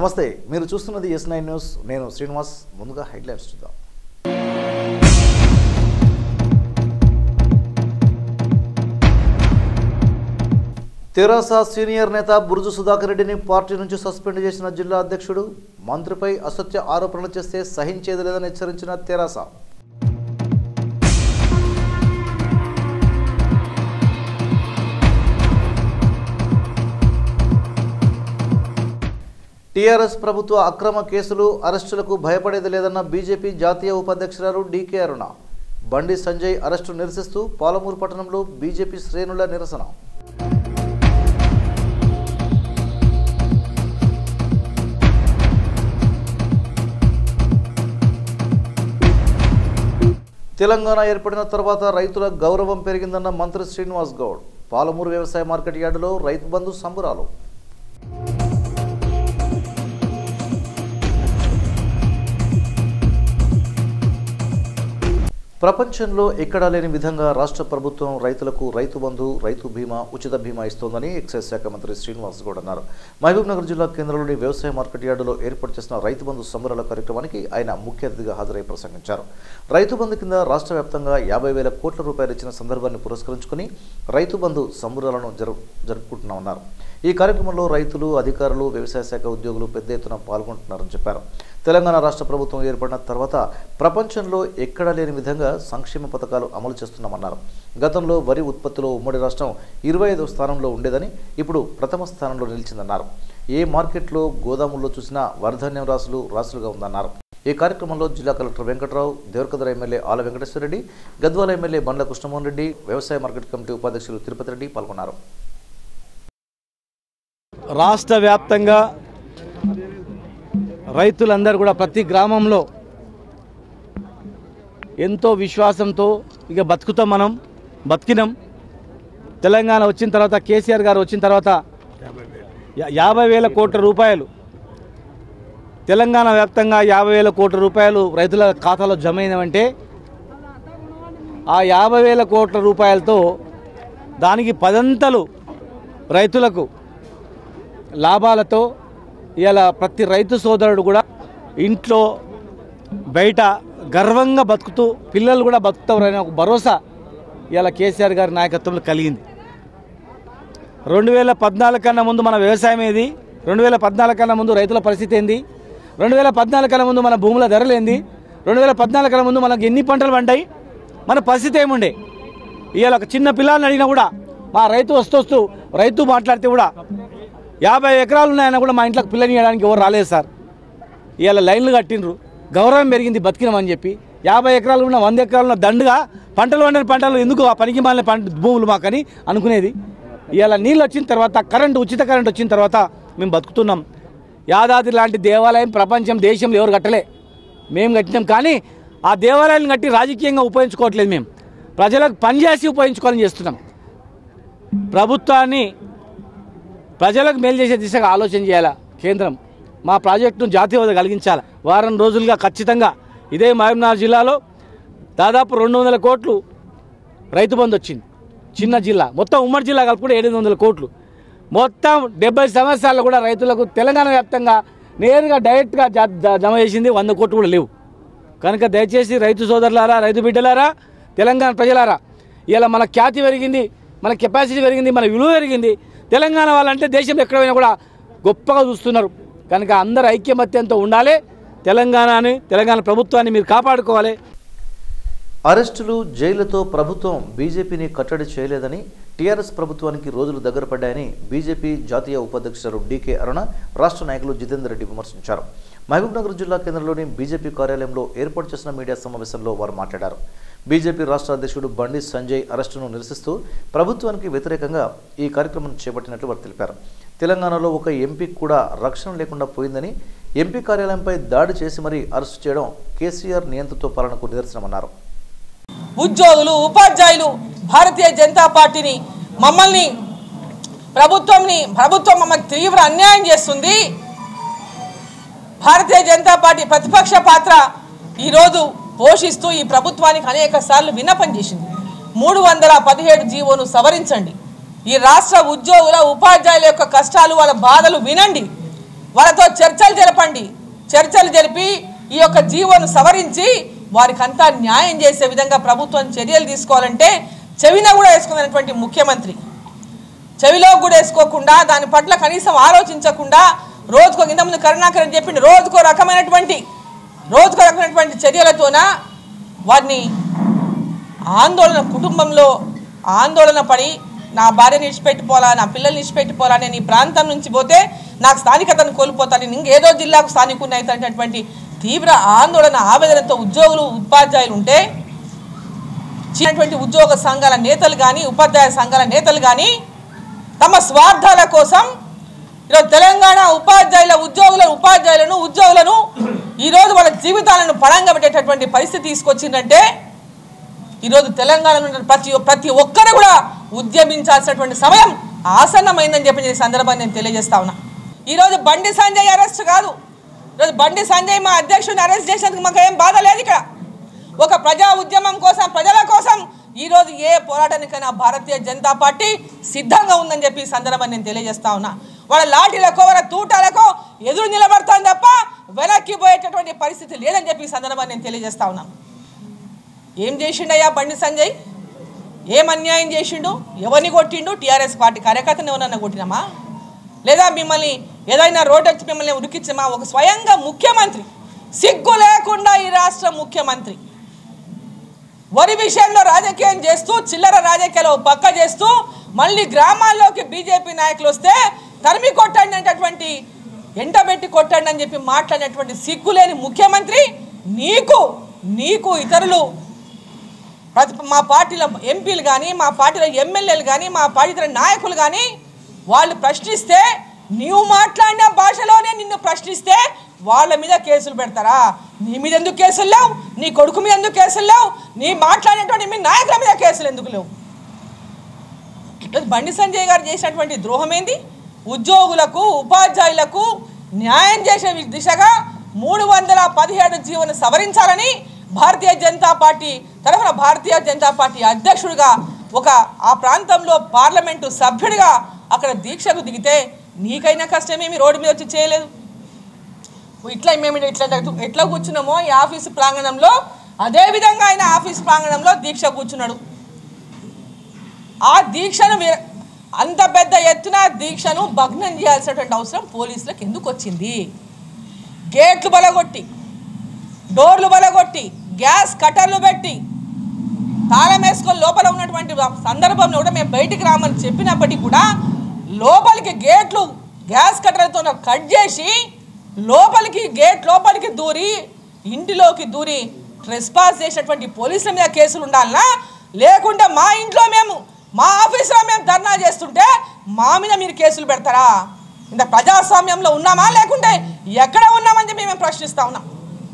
నమస్తే మీరు చూస్తున్నది ఎస్ నైన్ న్యూస్ నేను శ్రీనివాస్ ముందుగా హెడ్లైన్స్ చూద్దాం తెరాస సీనియర్ నేత బురుజు సుధాకర్ రెడ్డిని పార్టీ నుంచి సస్పెండ్ చేసిన జిల్లా అధ్యక్షుడు మంత్రిపై అసత్య ఆరోపణలు చేస్తే సహించేది లేదని హెచ్చరించిన తెరాస టీఆర్ఎస్ ప్రభుత్వ అక్రమ కేసులు అరెస్టులకు భయపడేది లేదన్న బీజేపీ జాతీయ ఉపాధ్యక్షురాలు డీకే అరుణ బండి సంజయ్ అరెస్టు నిరసిస్తూ పాలమూరు పట్టణంలో బీజేపీ శ్రేణుల నిరసన తెలంగాణ ఏర్పడిన తర్వాత రైతుల గౌరవం పెరిగిందన్న మంత్రి శ్రీనివాస్ గౌడ్ పాలమూరు వ్యవసాయ మార్కెట్ యార్డులో రైతు బంధు సంబురాలు ప్రపంచంలో ఎక్కడా లేని విధంగా రాష్ట్ర ప్రభుత్వం రైతులకు రైతు బంధు రైతు బీమా ఉచిత బీమా ఇస్తోందని ఎక్సైజ్ శాఖ మంత్రి శ్రీనివాస్ గౌడ్ అన్నారు మహబూబ్ నగర్ జిల్లా కేంద్రంలోని వ్యవసాయ మార్కెట్ యార్డులో ఏర్పాటు చేసిన రైతు బంధు సంబరాల కార్యక్రమానికి ఆయన ముఖ్య అతిథిగా హాజరై ప్రసంగించారు రైతు బంధు కింద రాష్ట్ర వ్యాప్తంగా యాభై వేల కోట్ల రూపాయలు ఇచ్చిన సందర్భాన్ని పురస్కరించుకుని రైతు బంధు సంబరాలను జరు జరుపుకుంటున్నామన్నారు ఈ కార్యక్రమంలో రైతులు అధికారులు వ్యవసాయ శాఖ ఉద్యోగులు పెద్ద ఎత్తున పాల్గొంటున్నారని చెప్పారు తెలంగాణ రాష్ట్ర ప్రభుత్వం ఏర్పడిన తర్వాత ప్రపంచంలో ఎక్కడా లేని విధంగా సంక్షేమ పథకాలు అమలు చేస్తున్నామన్నారు గతంలో వరి ఉత్పత్తిలో ఉమ్మడి రాష్ట్రం ఇరవై ఐదవ స్థానంలో ఉండేదని ఇప్పుడు ప్రథమ స్థానంలో నిలిచిందన్నారు ఏ మార్కెట్లో గోదాముల్లో చూసినా వర్ధన్యం రాసులు రాసులుగా ఉందన్నారు ఈ కార్యక్రమంలో జిల్లా collector Venkatrao Devarakadra MLA Ala Venkateswarareddy Gadwal MLA Bandla Krishnamohan Reddy వ్యవసాయ మార్కెట్ కమిటీ ఉపాధ్యక్షులు తిరుపతి రెడ్డి పాల్గొన్నారు రాష్ట్ర వ్యాప్తంగా రైతులందరూ కూడా ప్రతి గ్రామంలో ఎంతో విశ్వాసంతో ఇక బతుకుతాం మనం బతికినాం తెలంగాణ వచ్చిన తర్వాత కేసీఆర్ గారు వచ్చిన తర్వాత యా- యాభై వేల కోట్ల రూపాయలు తెలంగాణ వ్యాప్తంగా యాభై వేల కోట్ల రూపాయలు రైతుల ఖాతాలో జమ అయినవంటే ఆ యాభై వేల కోట్ల రూపాయలతో దానికి పదంతలు రైతులకు లాభాలతో ఇలా ప్రతి రైతు సోదరుడు కూడా ఇంట్లో బయట గర్వంగా బతుకుతూ పిల్లలు కూడా బతుకుతారనే ఒక భరోసా ఇలా కేసీఆర్ గారి నాయకత్వంలో కలిగింది రెండు వేల పద్నాలుగు కన్నా ముందు మన వ్యవసాయం ఏది రెండు వేల పద్నాలుగు కన్నా ముందు రైతుల పరిస్థితి ఏంది రెండు వేల పద్నాలుగు కన్నా ముందు మన భూముల ధరలు ఏంది రెండు వేల పద్నాలుగు కన్నా ముందు మనకు ఎన్ని పంటలు పండాయి మన పరిస్థితి ఏముండే ఇవాళ ఒక చిన్న పిల్లల్ని అడిగినా కూడా మా రైతు వస్తూ వస్తూ రైతు మాట్లాడితే కూడా యాభై ఎకరాలు ఉన్నాయన్నా కూడా మా ఇంట్లోకి పిల్లని ఇవ్వడానికి ఎవరు రాలేదు సార్ ఇవాళ లైన్లు కట్టిండ్రు గౌరవం పెరిగింది బతికినామని చెప్పి యాభై ఎకరాలు ఉన్న వంద ఎకరాలు ఉన్న దండుగా పంటలు పండిన పంటలు ఎందుకు ఆ పనికి మాలిన పంట భూములు మాకని అనుకునేది ఇవాళ నీళ్ళు వచ్చిన తర్వాత కరెంటు ఉచిత కరెంట్ వచ్చిన తర్వాత మేము బతుకుతున్నాం యాదాద్రి లాంటి దేవాలయం ప్రపంచం దేశంలో ఎవరు కట్టలే మేము కట్టినాం కానీ ఆ దేవాలయాన్ని కట్టి రాజకీయంగా ఉపయోగించుకోవట్లేదు మేము ప్రజలకు పనిచేసి ఉపయోగించుకోవాలని చేస్తున్నాం ప్రభుత్వాన్ని ప్రజలకు మేలు చేసే దిశగా ఆలోచన చేయాలా కేంద్రం మా ప్రాజెక్టును జాతీయ హోదా కలిగించాలి వారం రోజులుగా ఖచ్చితంగా ఇదే మహబూబ్నగర్ జిల్లాలో దాదాపు రెండు వందల కోట్లు రైతు బంధు వచ్చింది చిన్న జిల్లా మొత్తం ఉమ్మడి జిల్లా కలుపుకుంటే ఏడు వందల కోట్లు మొత్తం డెబ్బై సంవత్సరాలు కూడా రైతులకు తెలంగాణ వ్యాప్తంగా నేరుగా డైరెక్ట్గా జ- జ- జమ చేసింది వంద కోట్లు కూడా లేవు కనుక దయచేసి రైతు సోదరులారా రైతు బిడ్డలారా తెలంగాణ ప్రజలారా ఇలా మన ఖ్యాతి పెరిగింది మన కెపాసిటీ పెరిగింది మన విలువ పెరిగింది తెలంగాణ వాళ్ళంటే దేశంలో ఎక్కడ పోయినా కూడా గొప్పగా చూస్తున్నారు కనుక అందరు ఐక్యమత్యంతో ఉండాలి తెలంగాణని తెలంగాణ ప్రభుత్వాన్ని మీరు కాపాడుకోవాలి అరెస్టులు జైళ్లతో ప్రభుత్వం బీజేపీని కట్టడి చేయలేదని టీఆర్ఎస్ ప్రభుత్వానికి రోజులు దగ్గర పడ్డాయని బీజేపీ జాతీయ ఉపాధ్యక్షుడు డీకే అరుణ రాష్ట్ర నాయకులు జితేందర్ రెడ్డి విమర్శించారు మహబూబ్నగర్ జిల్లా కేంద్రంలోని బీజేపీ కార్యాలయంలో ఏర్పాటు చేసిన మీడియా సమావేశంలో వారు మాట్లాడారు బీజేపీ రాష్ట్ర అధ్యక్షుడు బండి సంజయ్ అరెస్టును నిరసిస్తూ ప్రభుత్వానికి వ్యతిరేకంగా ఈ కార్యక్రమం చేపట్టినట్లు వారు తెలిపారు తెలంగాణలో ఒక ఎంపీకి కూడా రక్షణ లేకుండా పోయిందని ఎంపీ కార్యాలయంపై దాడి చేసి మరీ అరెస్టు చేయడం కేసీఆర్ నియంత్రణతో పాలనకు నిదర్శనమన్నారు ఉద్యోగులు ఉపాధ్యాయులు భారతీయ జనతా పార్టీని మమ్మల్ని ప్రభుత్వంని ప్రభుత్వం మమ్మల్ని తీవ్ర అన్యాయం చేస్తుంది భారతీయ జనతా పార్టీ ప్రతిపక్ష పాత్ర ఈరోజు పోషిస్తూ ఈ ప్రభుత్వానికి అనేక సార్లు విన్నపం చేసింది మూడు వందల పదిహేడు జీవోను సవరించండి ఈ రాష్ట్ర ఉద్యోగుల ఉపాధ్యాయుల యొక్క కష్టాలు వాళ్ళ బాధలు వినండి వాళ్ళతో చర్చలు జరపండి చర్చలు జరిపి ఈ యొక్క జీవోను సవరించి వారికంతా న్యాయం చేసే విధంగా ప్రభుత్వం చర్యలు తీసుకోవాలంటే చెవిన కూడా వేసుకున్నటువంటి ముఖ్యమంత్రి చెవిలో కూడా వేసుకోకుండా దాని పట్ల కనీసం ఆలోచించకుండా రోజుకో ఇంత ముందు కరుణాకర్ అని చెప్పింది రోజుకో రకమైనటువంటి రోజుకో రకమైనటువంటి చర్యలతోన వారిని ఆందోళన కుటుంబంలో ఆందోళన పడి నా భార్యని ఇడిచిపెట్టిపోవాలా నా పిల్లల్ని ఇడిచిపెట్టిపోవాలా నేను ఈ ప్రాంతం నుంచి పోతే నాకు స్థానికతను కోల్పోతాను నేను ఇంకేదో జిల్లాకు స్థానికుని అవుతానటువంటి తీవ్ర ఆందోళన ఆవేదనతో ఉద్యోగులు ఉపాధ్యాయులు ఉంటే చిన్నటువంటి ఉద్యోగ సంఘాల నేతలు కానీ ఉపాధ్యాయ సంఘాల నేతలు కానీ తమ స్వార్థాల కోసం ఈరోజు తెలంగాణ ఉపాధ్యాయుల ఉద్యోగుల ఉపాధ్యాయులను ఉద్యోగులను ఈరోజు వాళ్ళ జీవితాలను పణంగా పెట్టేటటువంటి పరిస్థితి తీసుకొచ్చిందంటే ఈరోజు తెలంగాణలో ఉన్న ప్రతి ప్రతి ఒక్కరు కూడా ఉద్యమించాల్సినటువంటి సమయం ఆసన్నమైందని చెప్పి ఈ సందర్భాన్ని నేను తెలియజేస్తా ఉన్నా ఈరోజు బండి సంజయ్ అరెస్ట్ కాదు ఈరోజు బండి సంజయ్ మా అధ్యక్షుడిని అరెస్ట్ చేసినందుకు మాకు ఏం బాధ లేదు ఇక్కడ ఒక ప్రజా ఉద్యమం కోసం ప్రజల కోసం ఈరోజు ఏ పోరాటానికైనా భారతీయ జనతా పార్టీ సిద్ధంగా ఉందని చెప్పి ఈ సందర్భాన్ని నేను తెలియజేస్తా ఉన్నా వాళ్ళ లాఠీలకో వాళ్ళ తూటాలకో ఎదురు నిలబడతాను తప్ప వెనక్కి పోయేటటువంటి పరిస్థితి లేదని చెప్పి ఈ సందర్భాన్ని నేను తెలియజేస్తా ఉన్నాను ఏం చేసిండయ్యా బండి సంజయ్ ఏం అన్యాయం చేసిండు ఎవరిని కొట్టిండు టీఆర్ఎస్ పార్టీ కార్యకర్తను ఎవరన్నా కొట్టినామా లేదా మిమ్మల్ని ఏదైనా రోడ్ వచ్చి మిమ్మల్ని ఉరికించమా ఒక స్వయంగా ముఖ్యమంత్రి సిగ్గు లేకుండా ఈ రాష్ట్ర ముఖ్యమంత్రి వరి విషయంలో రాజకీయం చేస్తూ చిల్లర రాజకీయాలు ఓ పక్క చేస్తూ మళ్ళీ గ్రామాల్లోకి బీజేపీ నాయకులు వస్తే తరిమి కొట్టండి అనేటటువంటి ఎండబెట్టి కొట్టండి అని చెప్పి మాట్లాడినటువంటి సిగ్గులేని ముఖ్యమంత్రి నీకు నీకు ఇతరులు ప్రతి మా పార్టీలో ఎంపీలు కానీ మా పార్టీలో ఎమ్మెల్యేలు కానీ మా పార్టీలో నాయకులు కానీ వాళ్ళు ప్రశ్నిస్తే నీవు మాట్లాడిన భాషలోనే నిన్ను ప్రశ్నిస్తే వాళ్ళ మీద కేసులు పెడతారా నీ మీద ఎందుకు కేసులు లేవు నీ కొడుకు మీద ఎందుకు కేసులు లేవు నీ మాట్లాడినటువంటి మీ నాయకుల మీద కేసులు ఎందుకు లేవు ఈరోజు బండి సంజయ్ గారు చేసినటువంటి ద్రోహం ఏంది ఉద్యోగులకు ఉపాధ్యాయులకు న్యాయం చేసే దిశగా మూడు వందల పదిహేడు జీవోను సవరించాలని భారతీయ జనతా పార్టీ తరఫున భారతీయ జనతా పార్టీ అధ్యక్షుడిగా ఒక ఆ ప్రాంతంలో పార్లమెంటు సభ్యుడిగా అక్కడ దీక్షకు దిగితే నీకైనా కష్టమేమి రోడ్డు మీద వచ్చి చేయలేదు ఇట్లా మేము ఇట్లా ఎట్లా కూర్చున్నామో ఈ ఆఫీసు ప్రాంగణంలో అదే విధంగా ఆయన ఆఫీస్ ప్రాంగణంలో దీక్ష కూర్చున్నాడు ఆ దీక్షను వి- అంత పెద్ద ఎత్తున దీక్షను భగ్నం చేయాల్సినటువంటి అవసరం పోలీసులకు ఎందుకు వచ్చింది గేట్లు బలగొట్టి డోర్లు బలగొట్టి గ్యాస్ కట్టర్లు పెట్టి తాళం వేసుకొని లోపల ఉన్నటువంటి సందర్భంలో కూడా మేము బయటికి రామని చెప్పినప్పటికీ కూడా లోపలికి గేట్లు గ్యాస్ కట్టర్లతో కట్ చేసి లోపలికి గేట్ లోపలికి దూరి ఇంటిలోకి దూరి ట్రెస్పాస్ చేసినటువంటి పోలీసుల మీద కేసులు ఉండాలనా లేకుంటే మా ఇంట్లో మేము మా ఆఫీసులో మేము ధర్నా చేస్తుంటే మా మీద మీరు కేసులు పెడతారా ఇంత ప్రజాస్వామ్యంలో ఉన్నామా లేకుంటే ఎక్కడ ఉన్నామని చెప్పి మేము ప్రశ్నిస్తా ఉన్నాం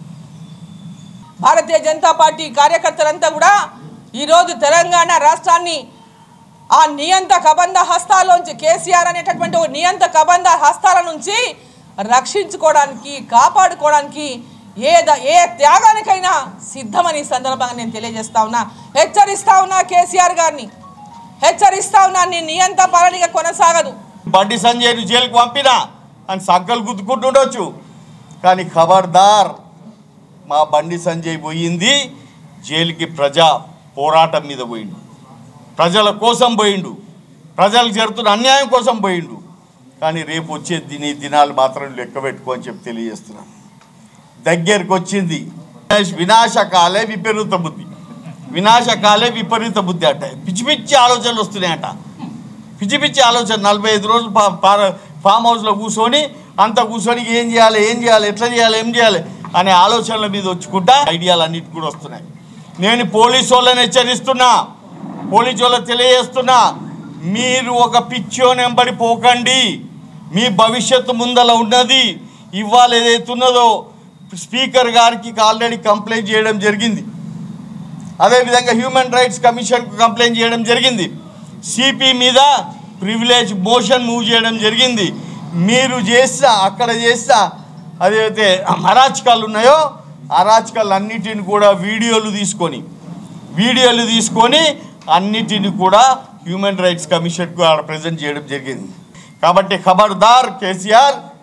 భారతీయ జనతా పార్టీ కార్యకర్తలంతా కూడా ఈరోజు తెలంగాణ రాష్ట్రాన్ని ఆ నియంత కబంధ హస్తాల్లోంచి కేసీఆర్ అనేటటువంటి ఓ నియంత కబంధ హస్తాల నుంచి రక్షించుకోవడానికి కాపాడుకోవడానికి ఏ ద- ఏ త్యాగానికైనా సిద్ధమని ఈ సందర్భంగా నేను తెలియజేస్తా ఉన్నా హెచ్చరిస్తా ఉన్నా కేసీఆర్ గారిని హెచ్చరిస్తా ఉన్నా నీ నియంత పాలనగా కొనసాగదు బండి సంజయ్ను జైలుకు పంపినా అని సగ్గలు గుద్దుకుంటుండొచ్చు కానీ ఖబర్దార్ మా బండి సంజయ్ పోయింది జైలుకి ప్రజా పోరాటం మీద పోయిండు ప్రజల కోసం పోయిండు ప్రజలకు జరుగుతున్న అన్యాయం కోసం పోయిండు కానీ రేపు వచ్చే దిని దినాలు మాత్రం లెక్క పెట్టుకో అని చెప్పి తెలియజేస్తున్నాను దగ్గరికి వచ్చింది వినాశకాలే విపరీత బుద్ధి వినాశకాలే విపరీత బుద్ధి అంట పిచ్చి పిచ్చి ఆలోచనలు వస్తున్నాయట పిచ్చి పిచ్చి ఆలోచన నలభై ఐదు రోజులు ఫా- ఫా- ఫామ్ హౌస్లో కూర్చొని అంత కూర్చొని ఏం చేయాలి ఏం చేయాలి ఎట్లా చేయాలి ఏం చేయాలి అనే ఆలోచనల మీద వచ్చుకుంటా ఐడియాలు అన్నిటి కూడా వస్తున్నాయి నేను పోలీసు వాళ్ళని హెచ్చరిస్తున్నా పోలీసు వాళ్ళకి తెలియజేస్తున్నా మీరు ఒక పిచ్చోని వెంబడి పోకండి మీ భవిష్యత్తు ముందల ఉన్నది ఇవాళ ఏదైతే ఉన్నదో స్పీకర్ గారికి ఆల్రెడీ కంప్లైంట్ చేయడం జరిగింది అదేవిధంగా హ్యూమన్ రైట్స్ కమిషన్కు కంప్లైంట్ చేయడం జరిగింది సిపి మీద ప్రివిలేజ్ మోషన్ మూవ్ చేయడం జరిగింది మీరు చేసిన అక్కడ చేసిన అదైతే అరాచకాలు ఉన్నాయో అరాచకాలు అన్నిటిని కూడా వీడియోలు తీసుకొని వీడియోలు తీసుకొని అన్నిటిని కూడా హ్యూమన్ రైట్స్ కమిషన్కు ఆడ ప్రజెంట్ చేయడం జరిగింది కాబట్టి ఖబర్దార్ కేసీఆర్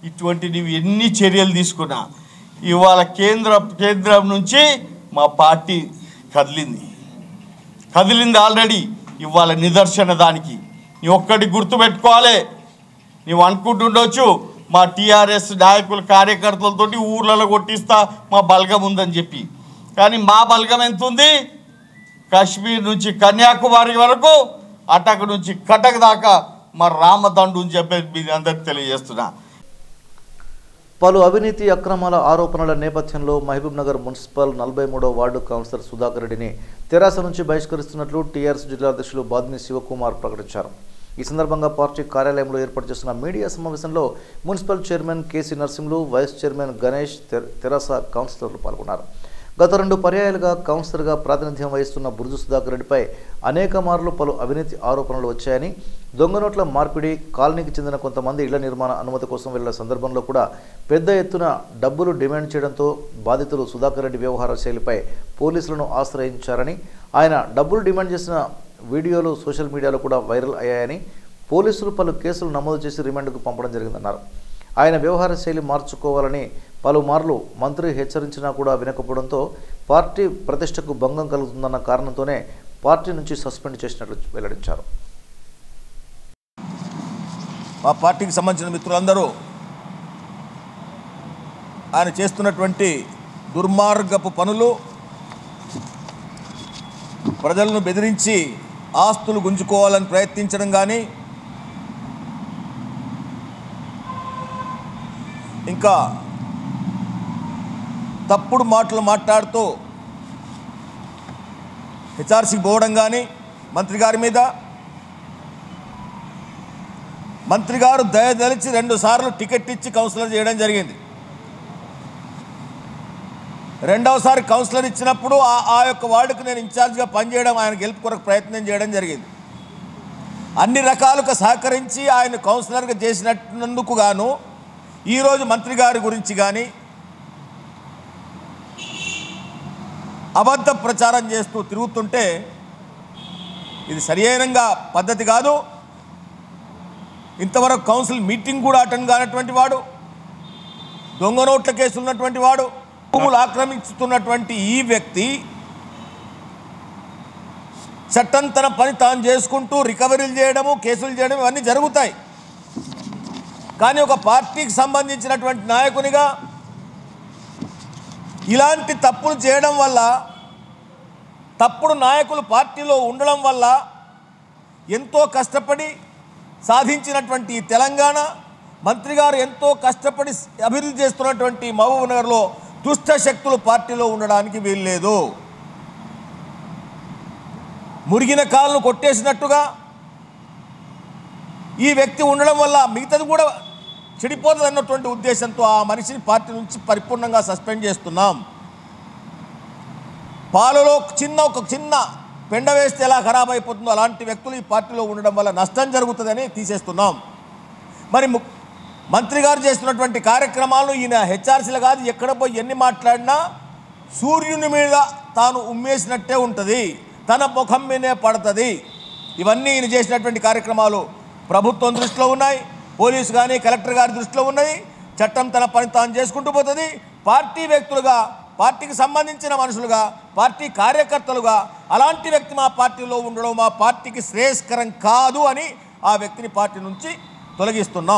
ఇటువంటి నువ్వు ఎన్ని చర్యలు తీసుకున్నా ఇవాళ కేంద్ర కేంద్రం నుంచి మా పార్టీ కదిలింది కదిలింది ఆల్రెడీ ఇవాళ నిదర్శన దానికి నీ ఒక్కటి గుర్తుపెట్టుకోవాలి నీవు అనుకుంటుండొచ్చు మా టీఆర్ఎస్ నాయకుల కార్యకర్తలతోటి ఊర్లలో కొట్టిస్తా మా బలగం ఉందని చెప్పి కానీ మా బలగం ఎంత ఉంది కాశ్మీర్ నుంచి కన్యాకుమారి వరకు అటక్ నుంచి కటక్ దాకా మా రామదండు అని చెప్పి మీ అందరికి తెలియజేస్తున్నా పలు అవినీతి అక్రమాల ఆరోపణల నేపథ్యంలో మహబూబ్ నగర్ మున్సిపల్ నలభై మూడో వార్డు కౌన్సిలర్ సుధాకర్ రెడ్డిని తెరాస నుంచి బహిష్కరిస్తున్నట్లు టీఆర్ఎస్ జిల్లా అధ్యక్షులు బాద్ని శివకుమార్ ప్రకటించారు ఈ సందర్భంగా పార్టీ కార్యాలయంలో ఏర్పాటు చేసిన మీడియా సమావేశంలో municipal chairman KC Narasimhulu vice chairman Ganesh తె- తెరాస కౌన్సిలర్లు పాల్గొన్నారు గత రెండు పర్యాయాలుగా కౌన్సిలర్గా ప్రాతినిధ్యం వహిస్తున్న బురుజు సుధాకర్ రెడ్డిపై అనేక మార్లు పలు అవినీతి ఆరోపణలు వచ్చాయని దొంగ నోట్ల మార్పిడి కాలనీకి చెందిన కొంతమంది ఇళ్ల నిర్మాణ అనుమతి కోసం వెళ్లిన సందర్భంలో కూడా పెద్ద ఎత్తున డబ్బులు డిమాండ్ చేయడంతో బాధితులు సుధాకర్ రెడ్డి వ్యవహార శైలిపై పోలీసులను ఆశ్రయించారని ఆయన డబ్బులు డిమాండ్ చేసిన వీడియోలు సోషల్ మీడియాలో కూడా వైరల్ అయ్యాయని పోలీసులు పలు కేసులు నమోదు చేసి రిమాండ్కు పంపడం జరిగిందన్నారు ఆయన వ్యవహార శైలి మార్చుకోవాలని పలుమార్లు మంత్రి హెచ్చరించినా కూడా వినకపోవడంతో పార్టీ ప్రతిష్టకు భంగం కలుగుతుందన్న కారణంతోనే పార్టీ నుంచి సస్పెండ్ చేసినట్లు వెల్లడించారు మా పార్టీకి సంబంధించిన మిత్రులందరూ ఆయన చేస్తున్నటువంటి దుర్మార్గపు పనులు ప్రజలను బెదిరించి ఆస్తులు గుంజుకోవాలని ప్రయత్నించడం కానీ ఇంకా తప్పుడు మాటలు మాట్లాడుతూ హెచ్ఆర్సీకి పోవడం కానీ మంత్రి గారి మీద మంత్రి గారు దయదలిచి రెండు సార్లు టికెట్ ఇచ్చి కౌన్సిలర్ చేయడం జరిగింది రెండవసారి కౌన్సిలర్ ఇచ్చినప్పుడు ఆ ఆ యొక్క వార్డుకు నేను ఇన్ఛార్జ్గా పనిచేయడం ఆయన గెలుపు కొరకు ప్రయత్నం చేయడం జరిగింది అన్ని రకాలుగా సహకరించి ఆయన కౌన్సిలర్గా చేసినందుకు గాను ఈరోజు మంత్రి గారి గురించి కానీ అబద్ధ ప్రచారం చేస్తూ తిరుగుతుంటే ఇది సరియైనంగా పద్ధతి కాదు ఇంతవరకు కౌన్సిల్ మీటింగ్ కూడా అటెండ్ కానటువంటి వాడు దొంగ నోట్ల కేసు ఉన్నటువంటి వాడు భూములు ఆక్రమించుతున్నటువంటి ఈ వ్యక్తి చట్టం తన పని తాను చేసుకుంటూ రికవరీలు చేయడము కేసులు చేయడం ఇవన్నీ జరుగుతాయి కానీ ఒక పార్టీకి సంబంధించినటువంటి నాయకునిగా ఇలాంటి తప్పులు చేయడం వల్ల తప్పుడు నాయకులు పార్టీలో ఉండడం వల్ల ఎంతో కష్టపడి సాధించినటువంటి ఈ తెలంగాణ మంత్రి గారు ఎంతో కష్టపడి అభివృద్ధి చేస్తున్నటువంటి మహబూబ్ నగర్లో దుష్ట శక్తులు పార్టీలో ఉండడానికి వీల్లేదు మురిగిన కాళ్ళను కొట్టేసినట్టుగా ఈ వ్యక్తి ఉండడం వల్ల మిగతాది కూడా చెడిపోతుంది అన్నటువంటి ఉద్దేశంతో ఆ మనిషిని పార్టీ నుంచి పరిపూర్ణంగా సస్పెండ్ చేస్తున్నాం పాలలో చిన్న ఒక చిన్న పెండ వేస్తే ఎలా ఖరాబ్ అయిపోతుందో అలాంటి వ్యక్తులు ఈ పార్టీలో ఉండడం వల్ల నష్టం జరుగుతుందని తీసేస్తున్నాం మరి ము- మంత్రి గారు చేస్తున్నటువంటి కార్యక్రమాలు ఈయన హెచ్ఆర్సీలు కాదు ఎక్కడ పోయి ఎన్ని మాట్లాడినా సూర్యుని మీద తాను ఉమ్మేసినట్టే ఉంటుంది తన ముఖం మీదే పడుతుంది ఇవన్నీ ఈయన చేసినటువంటి కార్యక్రమాలు ప్రభుత్వం దృష్టిలో ఉన్నాయి పోలీసు కానీ కలెక్టర్ గారి దృష్టిలో ఉన్నది చట్టం తన పని తాను చేసుకుంటూ పోతుంది పార్టీ వ్యక్తులుగా పార్టీకి సంబంధించిన మనుషులుగా పార్టీ కార్యకర్తలుగా అలాంటి వ్యక్తి మా పార్టీలో ఉండడం మా పార్టీకి శ్రేయస్కరం కాదు అని ఆ వ్యక్తిని పార్టీ నుంచి తొలగిస్తున్నాం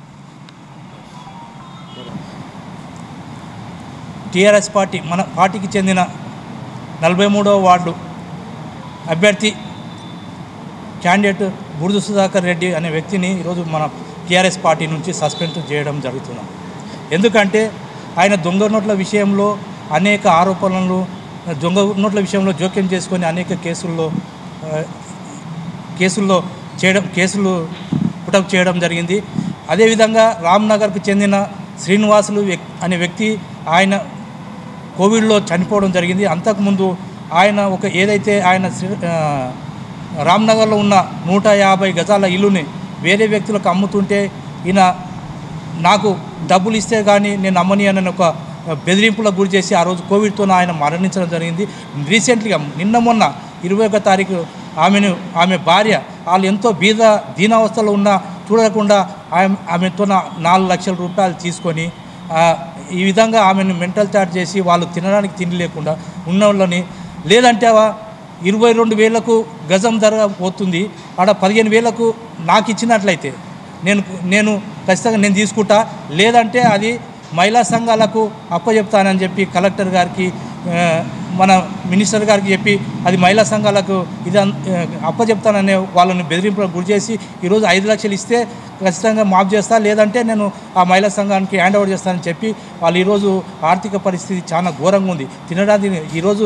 టీఆర్ఎస్ పార్టీ మన పార్టీకి చెందిన నలభై మూడవ వార్డు అభ్యర్థి క్యాండిడేట్ బురుదు సుధాకర్ రెడ్డి అనే వ్యక్తిని ఈరోజు మన టీఆర్ఎస్ పార్టీ నుంచి సస్పెండ్ చేయడం జరుగుతున్నాం ఎందుకంటే ఆయన దొంగ నోట్ల విషయంలో అనేక ఆరోపణలు దొంగ నోట్ల విషయంలో జోక్యం చేసుకొని అనేక కేసుల్లో ఆ, కేసుల్లో చేయడం కేసులు పుటప్ చేయడం జరిగింది అదేవిధంగా రామ్నగర్కు చెందిన శ్రీనివాసులు వ్యక్- అనే వ్యక్తి ఆయన కోవిడ్లో చనిపోవడం జరిగింది అంతకుముందు ఆయన ఒక ఏదైతే ఆయన శ్రీ- ఆ, రామ్నగర్లో ఉన్న నూట యాభై గజాల ఇల్లుని వేరే వ్యక్తులకు అమ్ముతుంటే ఈయన నాకు డబ్బులు ఇస్తే కానీ నేను అమ్మని అని ఒక బెదిరింపులకు గురి చేసి ఆ రోజు కోవిడ్తో ఆయన మరణించడం జరిగింది రీసెంట్గా నిన్న మొన్న ఇరవై ఒక తారీఖు ఆమెను ఆమె భార్య వాళ్ళు ఎంతో బీద దీనావస్థలో ఉన్న చూడకుండా ఆమె ఆమెతో నా- నాలుగు లక్షల రూపాయలు తీసుకొని ఆ, ఈ విధంగా ఆమెను మెంటల్ చార్జ్ చేసి వాళ్ళు తినడానికి తిండి లేకుండా ఉన్న వాళ్ళని లేదంటే ఆ ఇరవై రెండు వేలకు గజం ధర పోతుంది ఆడ పదిహేను వేలకు నాకు ఇచ్చినట్లయితే నేను నేను ఖచ్చితంగా నేను తీసుకుంటా లేదంటే అది మహిళా సంఘాలకు అప్పచెప్తానని చెప్పి కలెక్టర్ గారికి ఆ, మన మినిస్టర్ గారికి చెప్పి అది మహిళా సంఘాలకు ఇది అన్- ఆ, అప్పచెప్తాననే వాళ్ళని బెదిరింపులకు గురి చేసి ఈరోజు ఐదు లక్షలు ఇస్తే ఖచ్చితంగా మాఫ్ చేస్తా లేదంటే నేను ఆ మహిళా సంఘానికి హ్యాండ్ ఓవర్ చేస్తానని చెప్పి వాళ్ళు ఈరోజు ఆర్థిక పరిస్థితి చాలా ఘోరంగా ఉంది తినడానికి ఈరోజు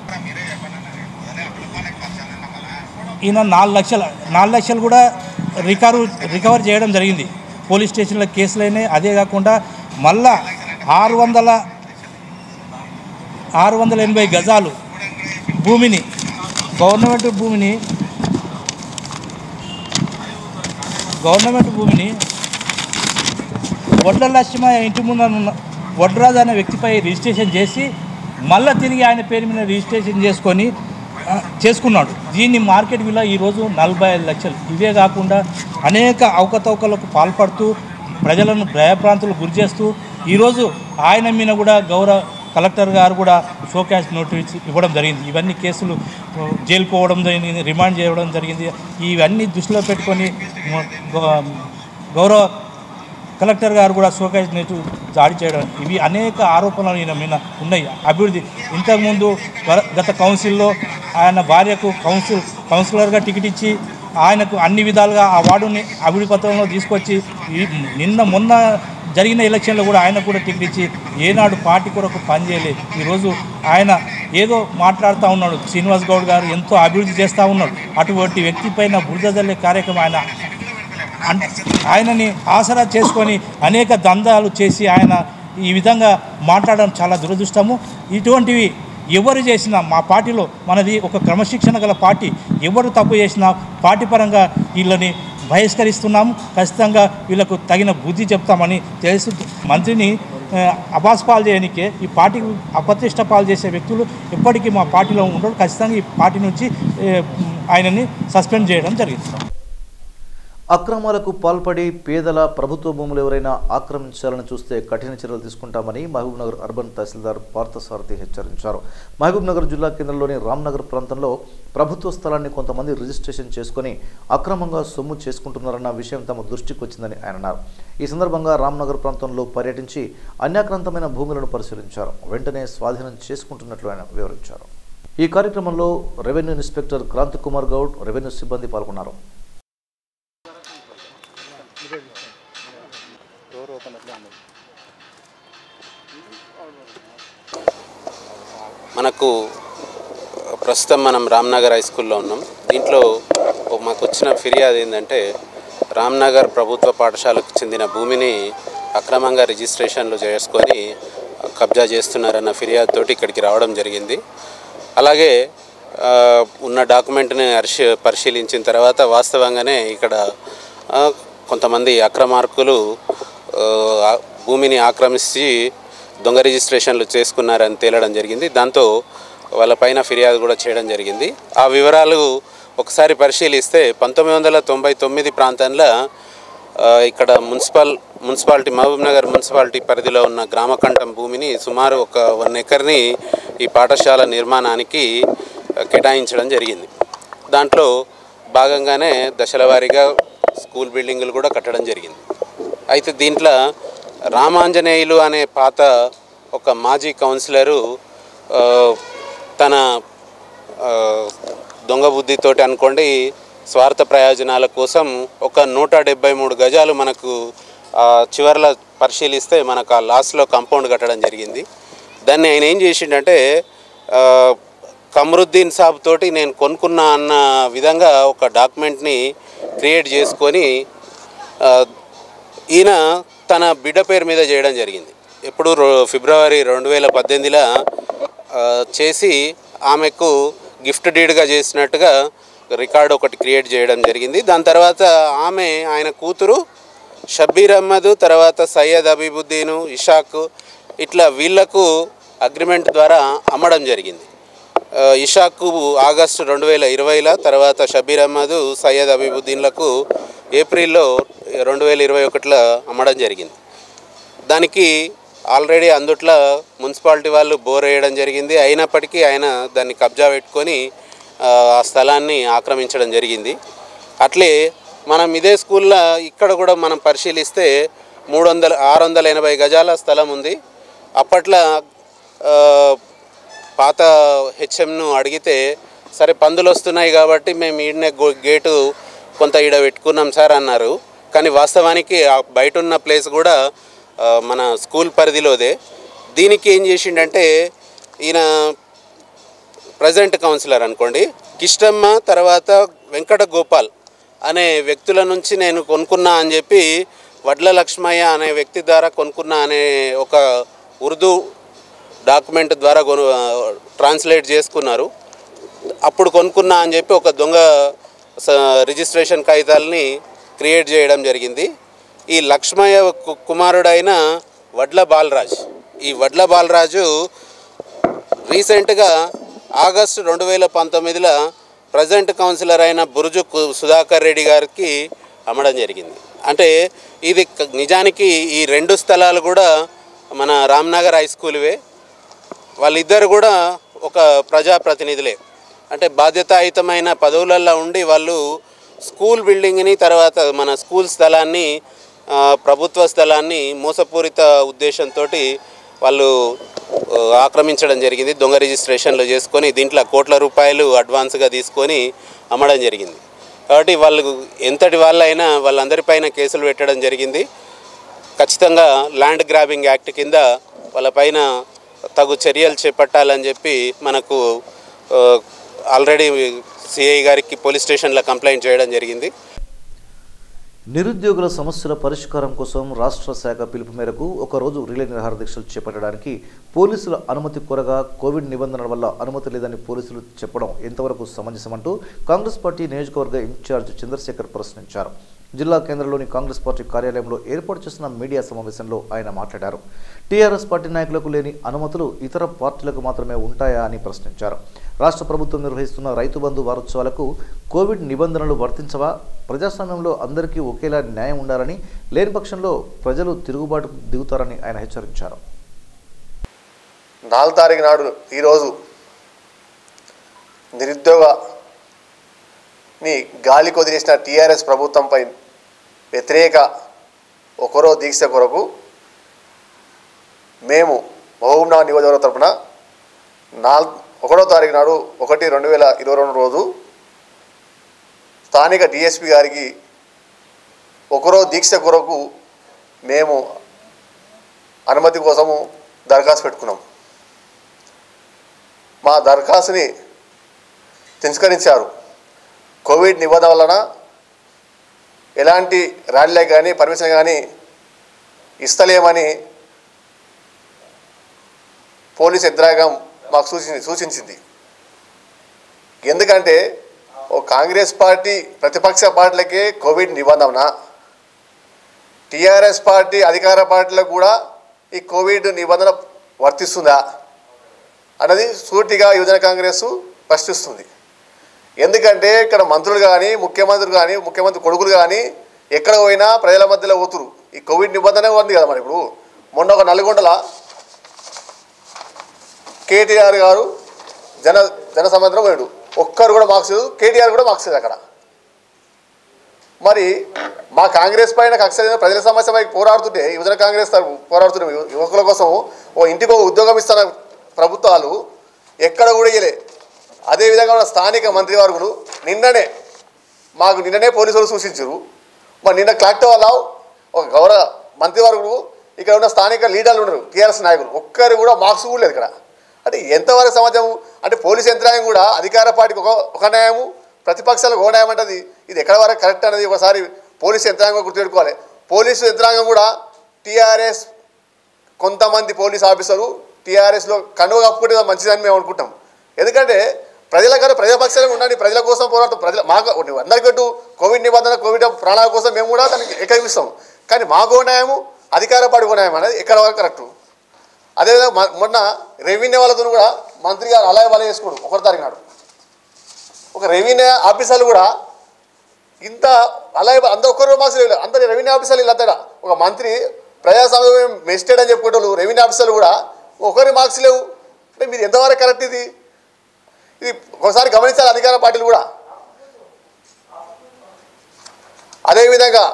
ఈయన నాలుగు లక్షల నాలుగు లక్షలు కూడా రికవర్ రికవర్ చేయడం జరిగింది పోలీస్ స్టేషన్లో కేసులు అయినాయి అదే కాకుండా మళ్ళా ఆరు వందల ఆరు వందల ఎనభై గజాలు భూమిని గవర్నమెంట్ భూమిని గవర్నమెంట్ భూమిని వడ్ల లక్ష్మ ఇంటి ముందర ఉన్న వడ్రాజు అనే వ్యక్తిపై రిజిస్ట్రేషన్ చేసి మళ్ళీ తిరిగి ఆయన పేరు మీద రిజిస్ట్రేషన్ చేసుకొని ఆ, చేసుకున్నాడు దీన్ని మార్కెట్ విలువ ఈరోజు నలభై ఐదు లక్షలు ఇవే కాకుండా అనేక అవకతవకలకు పాల్పడుతూ ప్రజలను భయప్రాంతులకు గురి చేస్తూ ఈరోజు ఆయన మీద కూడా గౌరవ కలెక్టర్ గారు కూడా షోకాష్ నోటీస్ ఇవ్వడం జరిగింది ఇవన్నీ కేసులు ఆ, జైలు పోవడం జరిగింది రిమాండ్ చేయడం జరిగింది ఇవన్నీ దృష్టిలో పెట్టుకొని మ- గౌ- గౌరవ కలెక్టర్ గారు కూడా షోకేజ్ నెట్టు జారీ చేయడం ఇవి అనేక ఆరోపణలు ఈయన మీద ఉన్నాయి అభివృద్ధి ఇంతకుముందు గ- గత కౌన్సిల్లో ఆయన భార్యకు కౌన్సిల్ కౌన్సిలర్గా టికెట్ ఇచ్చి ఆయనకు అన్ని విధాలుగా ఆ వార్డుని అభివృద్ధి పత్రంలో తీసుకొచ్చి ఈ నిన్న మొన్న జరిగిన ఎలక్షన్లో కూడా ఆయన కూడా టికెట్ ఇచ్చి ఏనాడు పార్టీ కొరకు పనిచేయలేదు ఈరోజు ఆయన ఏదో మాట్లాడుతూ ఉన్నాడు శ్రీనివాస్ గౌడ్ గారు ఎంతో అభివృద్ధి చేస్తూ ఉన్నాడు అటువంటి వ్యక్తి పైన బురద జల్లే కార్యక్రమం ఆయన అన్- ఆయనని ఆసరా చేసుకొని అనేక దందాలు చేసి ఆయన ఈ విధంగా మాట్లాడడం చాలా దురదృష్టము ఇటువంటివి ఎవరు చేసినా మా పార్టీలో మనది ఒక క్రమశిక్షణ గల పార్టీ ఎవరు తప్పు చేసినా పార్టీ పరంగా వీళ్ళని బహిష్కరిస్తున్నాము ఖచ్చితంగా వీళ్ళకు తగిన బుద్ధి చెప్తామని తెలుసు మంత్రిని ఆ, అబాస్పాలు చేయడానికే ఈ పార్టీకి అప్రతిష్ట పాలు చేసే వ్యక్తులు ఎప్పటికీ మా పార్టీలో ఉండరు ఖచ్చితంగా ఈ పార్టీ నుంచి ఏ, ఆయనని సస్పెండ్ చేయడం జరిగింది అక్రమాలకు పాల్పడి పేదల ప్రభుత్వ భూములు ఎవరైనా ఆక్రమించాలని చూస్తే కఠిన చర్యలు తీసుకుంటామని మహబూబ్నగర్ అర్బన్ తహసీల్దార్ పార్థసారథి హెచ్చరించారు మహబూబ్నగర్ జిల్లా కేంద్రంలోని రామ్నగర్ ప్రాంతంలో ప్రభుత్వ స్థలాన్ని కొంతమంది రిజిస్ట్రేషన్ చేసుకుని అక్రమంగా సొమ్ము చేసుకుంటున్నారన్న విషయం తమ దృష్టికి వచ్చిందని ఆయన అన్నారు ఈ సందర్భంగా రామ్నగర్ ప్రాంతంలో పర్యటించి అన్యాక్రాంతమైన భూములను పరిశీలించారు వెంటనే స్వాధీనం చేసుకుంటున్నట్లు ఆయన వివరించారు ఈ కార్యక్రమంలో revenue inspector Kranthi Kumar Goud revenue సిబ్బంది పాల్గొన్నారు మనకు ప్రస్తుతం మనం రామ్నగర్ హై స్కూల్లో ఉన్నాం దీంట్లో ఓ మాకు వచ్చిన ఫిర్యాదు ఏంటంటే రామ్నగర్ ప్రభుత్వ పాఠశాలకు చెందిన భూమిని అక్రమంగా రిజిస్ట్రేషన్లు చేసుకొని కబ్జా చేస్తున్నారన్న ఫిర్యాదుతోటి ఇక్కడికి రావడం జరిగింది అలాగే ఆ, ఉన్న డాక్యుమెంట్ని పరిశీ పరిశీలించిన తర్వాత వాస్తవంగానే ఇక్కడ ఆ, కొంతమంది అక్రమార్కులు ఆ, భూమిని ఆక్రమించి దొంగ రిజిస్ట్రేషన్లు చేసుకున్నారని తేలడం జరిగింది దాంతో వాళ్ళపైన ఫిర్యాదు కూడా చేయడం జరిగింది ఆ వివరాలు ఒకసారి పరిశీలిస్తే పంతొమ్మిది వందల తొంభై తొమ్మిది ప్రాంతంలో ఆ, ఇక్కడ municipal municipality Mahabubnagar municipality పరిధిలో ఉన్న గ్రామకంఠం భూమిని సుమారు ఒక వన్ ఎకర్ని ఈ పాఠశాల నిర్మాణానికి ఆ, కేటాయించడం జరిగింది దాంట్లో భాగంగానే దశల వారీగా స్కూల్ బిల్డింగులు కూడా కట్టడం జరిగింది అయితే దీంట్లో రామాంజనేయులు అనే పాత ఒక మాజీ కౌన్సిలరు ఆ, తన ఆ, దొంగ బుద్ధితోటి అనుకోండి స్వార్థ ప్రయోజనాల కోసం ఒక నూట డెబ్బై మూడు గజాలు మనకు ఆ, చివర్లో పరిశీలిస్తే మనకు ఆ లాస్ట్లో కాంపౌండ్ కట్టడం జరిగింది దాన్ని ఆయన ఏం చేసిండంటే ఆ, కమరుద్దీన్ సాబ్ తోటి నేను కొనుక్కున్నా అన్న విధంగా ఒక డాక్యుమెంట్ని క్రియేట్ చేసుకొని ఆ, ఈయన తన బిడ్డ పేరు మీద చేయడం జరిగింది ఎప్పుడు రో- ఫిబ్రవరి రెండు వేల పద్దెనిమిదిలో ఆ, చేసి ఆమెకు గిఫ్ట్ డీడ్గా చేసినట్టుగా రికార్డ్ ఒకటి క్రియేట్ చేయడం జరిగింది దాని తర్వాత ఆమె ఆయన కూతురు షబ్బీర్ అహ్మద్ తర్వాత సయ్యద్ అబీబుద్దీను ఇషాక్ ఇట్లా వీళ్లకు అగ్రిమెంట్ ద్వారా అమ్మడం జరిగింది ఆ, ఇషాక్కు ఆగస్టు రెండు వేల ఇరవైలో తర్వాత షబీర్ అహ్మద్ సయ్యద్ అబీబుద్దీన్లకు ఏప్రిల్లో రెండు వేల ఇరవై ఒకటిలో అమ్మడం జరిగింది దానికి ఆల్రెడీ అందుట్లో మున్సిపాలిటీ వాళ్ళు బోర్ వేయడం జరిగింది అయినప్పటికీ ఆయన దాన్ని కబ్జా పెట్టుకొని ఆ ఆ స్థలాన్ని ఆక్రమించడం జరిగింది అట్లే మనం ఇదే స్కూల్లో ఇక్కడ కూడా మనం పరిశీలిస్తే మూడు వందల ఆరు వందల ఎనభై గజాల స్థలం ఉంది అప్పట్లో ఆ, పాత హెచ్ఎంను అడిగితే సరే పందులు వస్తున్నాయి కాబట్టి మేము ఈడనే గో- గేటు కొంత ఈడ పెట్టుకున్నాం సార్ అన్నారు కానీ వాస్తవానికి ఆ బయట ఉన్న ప్లేస్ కూడా ఆ, మన స్కూల్ పరిధిలోదే దీనికి ఏం చేసిండంటే ఈయన ప్రజెంట్ కౌన్సిలర్ అనుకోండి కిష్టమ్మ తర్వాత వెంకట గోపాల్ అనే వ్యక్తుల నుంచి నేను కొనుక్కున్నా అని చెప్పి వడ్ల లక్ష్మయ్య అనే వ్యక్తి ద్వారా కొనుక్కున్నా అనే ఒక ఉర్దూ డాక్యుమెంట్ ద్వారా కొను ట్రాన్స్లేట్ చేసుకున్నారు అప్పుడు కొనుక్కున్నా అని చెప్పి ఒక దొంగ స- రిజిస్ట్రేషన్ కాగితాలని క్రియేట్ చేయడం జరిగింది ఈ లక్ష్మయ్య కు- కుమారుడైన వడ్ల బాలరాజ్ ఈ వడ్ల బాలరాజు రీసెంట్గా ఆగస్టు రెండు వేల పంతొమ్మిదిలో ప్రజెంట్ కౌన్సిలర్ అయిన బురుజు కు- సుధాకర్ రెడ్డి గారికి అమ్మడం జరిగింది అంటే ఇది క- నిజానికి ఈ రెండు స్థలాలు కూడా మన రామ్నగర్ హై స్కూల్వే వాళ్ళిద్దరు కూడా ఒక ప్రజాప్రతినిధులే అంటే బాధ్యతాయుతమైన పదవులలో ఉండి వాళ్ళు స్కూల్ బిల్డింగ్ని తర్వాత మన స్కూల్ స్థలాన్ని ఆ, ప్రభుత్వ స్థలాన్ని మోసపూరిత ఉద్దేశంతో వాళ్ళు ఆ, ఆక్రమించడం జరిగింది దొంగ రిజిస్ట్రేషన్లు చేసుకొని దీంట్లో కోట్ల రూపాయలు అడ్వాన్స్గా తీసుకొని అమ్మడం జరిగింది కాబట్టి వాళ్ళు ఎంతటి వాళ్ళైనా వాళ్ళందరిపైన కేసులు పెట్టడం జరిగింది ఖచ్చితంగా ల్యాండ్ గ్రాబింగ్ యాక్ట్ కింద వాళ్ళపైన తగు చర్యలు చేపట్టాలని చెప్పి మనకు ఆ, ఆల్రెడీ సిఐ గారికి పోలీస్ స్టేషన్లో కంప్లైంట్ చేయడం జరిగింది నిరుద్యోగుల సమస్యల పరిష్కారం కోసం రాష్ట్ర శాఖ పిలుపు మేరకు ఒకరోజు రిలే నిరాహార దీక్షలు చేపట్టడానికి పోలీసుల అనుమతి కోరగా కోవిడ్ నిబంధనల వల్ల అనుమతి లేదని పోలీసులు చెప్పడం ఎంతవరకు సమంజసమంటూ కాంగ్రెస్ పార్టీ నియోజకవర్గ ఇన్ఛార్జ్ చంద్రశేఖర్ ప్రశ్నించారు జిల్లా కేంద్రంలోని కాంగ్రెస్ పార్టీ కార్యాలయంలో ఏర్పాటు చేసిన మీడియా సమావేశంలో ఆయన మాట్లాడారు టీఆర్ఎస్ పార్టీ నాయకులకు లేని అనుమతులు ఇతర పార్టీలకు మాత్రమే ఉంటాయా అని ప్రశ్నించారు రాష్ట్ర ప్రభుత్వం నిర్వహిస్తున్న రైతు బంధు వారోత్సవాలకు కోవిడ్ నిబంధనలు వర్తించవా ప్రజాస్వామ్యంలో అందరికీ ఒకేలా న్యాయం ఉండాలని లేని పక్షంలో ప్రజలు తిరుగుబాటుకు దిగుతారని ఆయన హెచ్చరించారు నాలుగు తారీఖు నాడు ఈరోజు నిరుద్యోగని గాలి కొదిలేసిన టీఆర్ఎస్ ప్రభుత్వంపై వ్యతిరేక ఒకరో దీక్ష కొరకు మేము మహబూబ్నగర్ నియోజకవర్గ తరపున నాలుగు ఒకటో తారీఖు నాడు ఒకటి రెండు వేల ఇరవై రెండు రోజు స్థానిక డిఎస్పి గారికి ఒకరో దీక్ష కొరకు మేము అనుమతి కోసము దరఖాస్తు పెట్టుకున్నాం మా దరఖాస్తుని తిరస్కరించారు కోవిడ్ నిబంధన వలన ఎలాంటి ర్యాలీలకు కానీ పర్మిషన్ కానీ ఇస్తలేమని పోలీస్ యంత్రాంగం మాకు సూచించి సూచించింది ఎందుకంటే ఓ కాంగ్రెస్ పార్టీ ప్రతిపక్ష పార్టీలకే కోవిడ్ నిబంధన టీఆర్ఎస్ పార్టీ అధికార పార్టీలకు కూడా ఈ కోవిడ్ నిబంధన వర్తిస్తుందా అన్నది సూటిగా యువజన కాంగ్రెస్ ప్రశ్నిస్తుంది ఎందుకంటే ఇక్కడ మంత్రులు కానీ ముఖ్యమంత్రులు కానీ ముఖ్యమంత్రి కొడుకులు కానీ ఎక్కడ పోయినా ప్రజల మధ్యలో పోతురు ఈ కోవిడ్ నిబంధన ఉంది కదా మరి ఇప్పుడు మొన్న ఒక నల్గొండల కేటీఆర్ గారు జన జన సముద్రం పోయాడు ఒక్కరు కూడా మార్క్స్ లేదు కేటీఆర్ కూడా మార్క్స్ లేదు అక్కడ మరి మా కాంగ్రెస్ పైన కక్ష లేని ప్రజల సమస్య పై పోరాడుతుంటే యువజన కాంగ్రెస్ తరపు పోరాడుతున్న యు- యువకుల కోసం ఓ ఇంటికి ఒక ఉద్యోగం ఇస్తున్న ప్రభుత్వాలు ఎక్కడ కూడా ఇయ్యలే అదేవిధంగా మన స్థానిక మంత్రివర్గులు నిన్ననే మాకు నిన్ననే పోలీసులు సూచించారు మరి నిన్న కలెక్టర్ వల్ల ఒక గౌరవ మంత్రివర్గులు ఇక్కడ ఉన్న స్థానిక లీడర్లు ఉన్నారు టీఆర్ఎస్ నాయకులు ఒక్కరు కూడా మార్క్స్ కూడా లేదు ఇక్కడ అంటే ఎంతవరకు సమాజం అంటే పోలీస్ యంత్రాంగం కూడా అధికార పార్టీకి ఒక ఒక న్యాయము ప్రతిపక్షాలకు ఒక న్యాయం అంటది ఇది ఎక్కడ వరకు కరెక్ట్ అనేది ఒకసారి పోలీస్ యంత్రాంగం గుర్తుపెట్టుకోవాలి పోలీసు యంత్రాంగం కూడా టీఆర్ఎస్ కొంతమంది పోలీస్ ఆఫీసర్లు టీఆర్ఎస్లో కండువ కప్పుకుంటే మంచిదని మేము అనుకుంటాం ఎందుకంటే ప్రజల కానీ ప్రజాపక్షాలుగా ఉండండి ప్రజల కోసం పోరాటం ప్రజల మాకు అందరికీ అటు కోవిడ్ నిబంధన కోవిడ్ ప్రాణాల కోసం మేము కూడా దానికి ఏకీపిస్తాం కానీ మాకు న్యాయము అధికార పార్టీ న్యాయం అనేది ఎక్కడ వరకు కరెక్టు అదేవిధంగా మ- మొన్న రెవెన్యూ వాళ్ళతో కూడా మంత్రి గారు అలాగే వల చేసుకోడు ఒకటి తారీఖు నాడు ఒక రెవెన్యూ ఆఫీసర్లు కూడా ఇంత అలాగే అందరు ఒక్కరు మార్క్స్ లేవు అందరు రెవెన్యూ ఆఫీసర్లు వీళ్ళంతా ఒక మంత్రి ప్రజాస్వామ్యం మెస్టేడ్ అని చెప్పుకుంటారు రెవెన్యూ ఆఫీసర్లు కూడా ఒకరి మార్క్స్ లేవు అంటే మీరు ఎంతవరకు కరెక్ట్ ఇది ఇది ఒకసారి గమనించాలి అధికార పార్టీలు కూడా అదేవిధంగా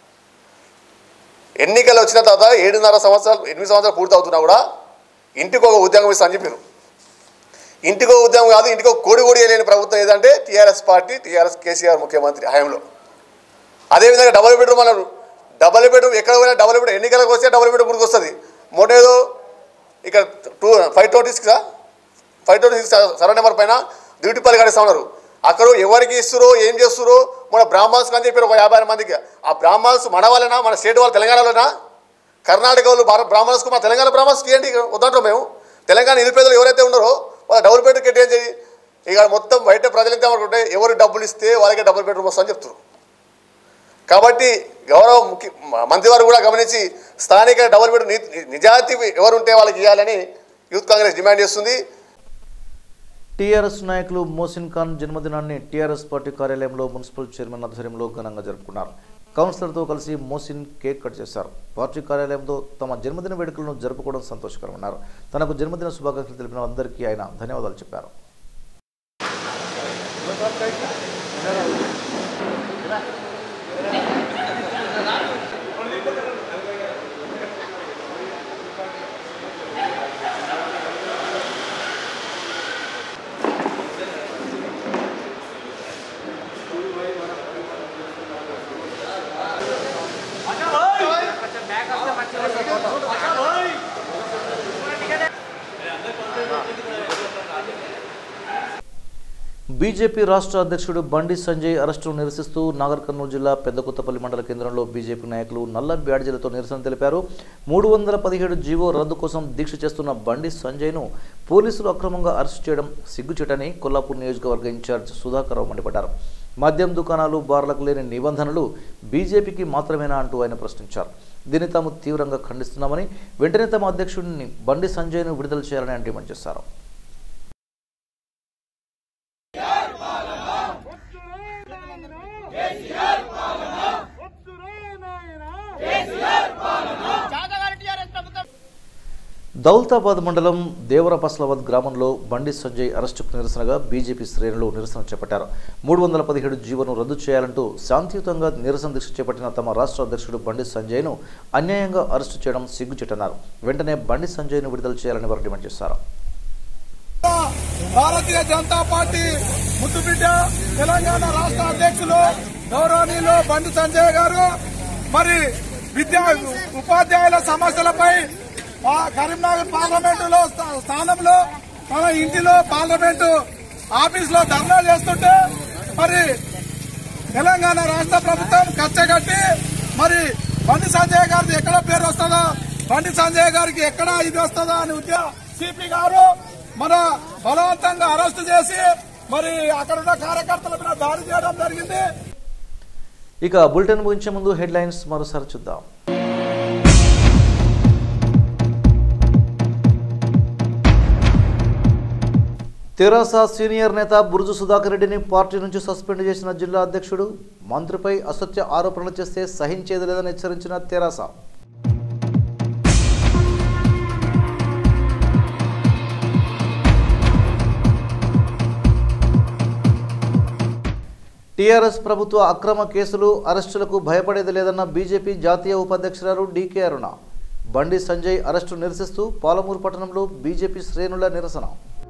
ఎన్నికలు వచ్చిన తర్వాత ఏడున్నర సంవత్సరాలు ఎనిమిది సంవత్సరాలు పూర్తి అవుతున్నా కూడా ఇంటికి ఒక ఉద్యోగం ఇస్తా అని చెప్పారు ఇంటికో ఉద్యోగం కాదు ఇంటికో కోడి కోడి లేని ప్రభుత్వం ఏదంటే టీఆర్ఎస్ పార్టీ టీఆర్ఎస్ కేసీఆర్ ముఖ్యమంత్రి హయాంలో అదేవిధంగా డబుల్ బెడ్రూమ్ అన్నారు డబుల్ బెడ్రూమ్ ఎక్కడ పోయినా డబుల్ బెడ్రూమ్ ఎన్నికలకు వస్తే డబుల్ బెడ్రూమ్ ముందుకు వస్తుంది మొన్నేదో ఇక్కడ two five twenty six five twenty six survey number పైన డ్యూటీపల్లి కడిస్తా ఉన్నారు అక్కడ ఎవరికి ఇస్తురో ఏం చేస్తురో మన బ్రాహ్మణ్స్ అని చెప్పారు ఒక యాభై ఆరు మందికి ఆ బ్రాహ్మణ్స్ మన వాళ్ళనా మన స్టేట్ వాళ్ళు తెలంగాణ వాళ్ళనా కర్ణాటక వాళ్ళు భారత బ్రాహ్మణ్స్కు మన తెలంగాణ బ్రాహ్మణ్స్కి ఏంటి వద్దంటాం మేము తెలంగాణ నిరుపేదలు ఎవరైతే ఉన్నారో వాళ్ళ డబుల్ బెడ్రూమ్ కేటాయించి చేయి ఇక మొత్తం బయట ప్రజలు ఎంత అనుకుంటే ఎవరు డబ్బులు ఇస్తే వాళ్ళకే డబుల్ బెడ్రూమ్ వస్తుందని చెప్తున్నారు కాబట్టి గౌరవ ముఖ్య మంత్రివారు కూడా గమనించి స్థానిక డబుల్ బెడ్రూమ్ ని- నిజాయితీ ఎవరుంటే వాళ్ళకి ఇవ్వాలని యూత్ కాంగ్రెస్ డిమాండ్ చేస్తుంది టీఆర్ఎస్ నాయకులు మోసిన్ ఖాన్ జన్మదినాన్ని టీఆర్ఎస్ పార్టీ కార్యాలయంలో మున్సిపల్ చైర్మన్ ఆధ్వర్యంలో ఘనంగా జరుపుకున్నారు కౌన్సిలర్తో కలిసి మోసిన్ కేక్ కట్ చేశారు పార్టీ కార్యాలయంతో తమ జన్మదిన వేడుకలను జరుపుకోవడం సంతోషకరమన్నారు తనకు జన్మదిన శుభాకాంక్షలు తెలిపిన అందరికీ ఆయన ధన్యవాదాలు చెప్పారు బీజేపీ రాష్ట్ర అధ్యక్షుడు బండి సంజయ్ అరెస్టును నిరసిస్తూ నాగర్ కర్నూలు జిల్లా పెద్దకొత్తపల్లి మండల కేంద్రంలో బీజేపీ నాయకులు నల్ల బ్యాడ్జీలతో నిరసన తెలిపారు మూడు వందల పదిహేడు జీవో రద్దు కోసం దీక్ష చేస్తున్న బండి సంజయ్ను పోలీసులు అక్రమంగా అరెస్టు చేయడం సిగ్గుచేటని కొల్లాపూర్ నియోజకవర్గ ఇన్ఛార్జ్ సుధాకర్ రావు మండిపడ్డారు మద్యం దుకాణాలు బార్లకు లేని నిబంధనలు బీజేపీకి మాత్రమేనా అంటూ ఆయన ప్రశ్నించారు దీన్ని తాము తీవ్రంగా ఖండిస్తున్నామని వెంటనే తమ అధ్యక్షుడిని బండి సంజయ్ను విడుదల చేయాలని ఆయన డిమాండ్ చేశారు దౌలతాబాద్ మండలం దేవరపస్లాబాద్ గ్రామంలో బండి సంజయ్ అరెస్టుకు నిరసనగా బీజేపీ శ్రేణులు నిరసన చేపట్టారు మూడు వందల పదిహేడు జీవోను రద్దు చేయాలంటూ శాంతియుతంగా నిరసన దీక్ష చేపట్టిన తమ రాష్ట్ర అధ్యక్షుడు బండి సంజయ్ను అన్యాయంగా అరెస్టు చేయడం సిగ్గుచెట్టన్నారు వెంటనే బండి సంజయ్ను విడుదల చేయాలని వారు డిమాండ్ చేశారు భారతీయ జనతా పార్టీ ముద్దుబిడ్డ తెలంగాణ రాష్ట్ర అధ్యక్షులు గౌరవనీయులు బండి సంజయ్ గారు మరి విద్యా ఉపాధ్యాయుల సమస్యలపై ఆ కరీంనగర్ పార్లమెంటులో స్థా- స్థానంలో తన ఇంటిలో పార్లమెంటు ఆఫీస్ లో ధర్నా చేస్తుంటే మరి తెలంగాణ రాష్ట్ర ప్రభుత్వం కచ్చగట్టి మరి బండి సంజయ్ గారికి ఎక్కడ పేరు వస్తుందో బండి సంజయ్ గారికి ఎక్కడ ఇది వస్తుందో అని ఉద్యోగ సిపి గారు మన బలవంతంగా అరెస్ట్ చేసి మరి అక్కడ ఉన్న కార్యకర్తల మీద దాడి చేయడం జరిగింది ఇక బులెటిన్ ముగించే ముందు హెడ్లైన్స్ మరోసారి చూద్దాం తెరాస సీనియర్ నేత బురుజు సుధాకర్ రెడ్డిని పార్టీ నుంచి సస్పెండ్ చేసిన జిల్లా అధ్యక్షుడు మంత్రిపై అసత్య ఆరోపణలు చేస్తే సహించేది లేదని హెచ్చరించిన తెరాస టీఆర్ఎస్ ప్రభుత్వ అక్రమ కేసులు అరెస్టులకు భయపడేది లేదన్న బీజేపీ జాతీయ ఉపాధ్యక్షురాలు డీకే అరుణ బండి సంజయ్ అరెస్టు నిరసిస్తూ పాలమూరు పట్టణంలో బీజేపీ శ్రేణుల నిరసన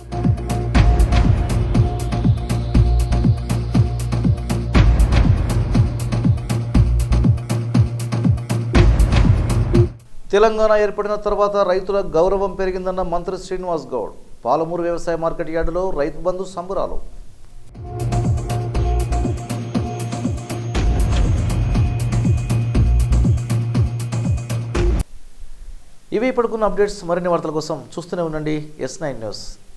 తెలంగాణ ఏర్పడిన తర్వాత రైతుల గౌరవం పెరిగిందన్న మంత్రి శ్రీనివాస్ గౌడ్ పాలమూరు వ్యవసాయ మార్కెట్ యార్డులో రైతు బంధు సంబురాలు ఇవి ఇప్పటికున్న అప్డేట్స్ మరిన్ని వార్తల కోసం చూస్తూనే ఉండండి ఎస్ నైన్ న్యూస్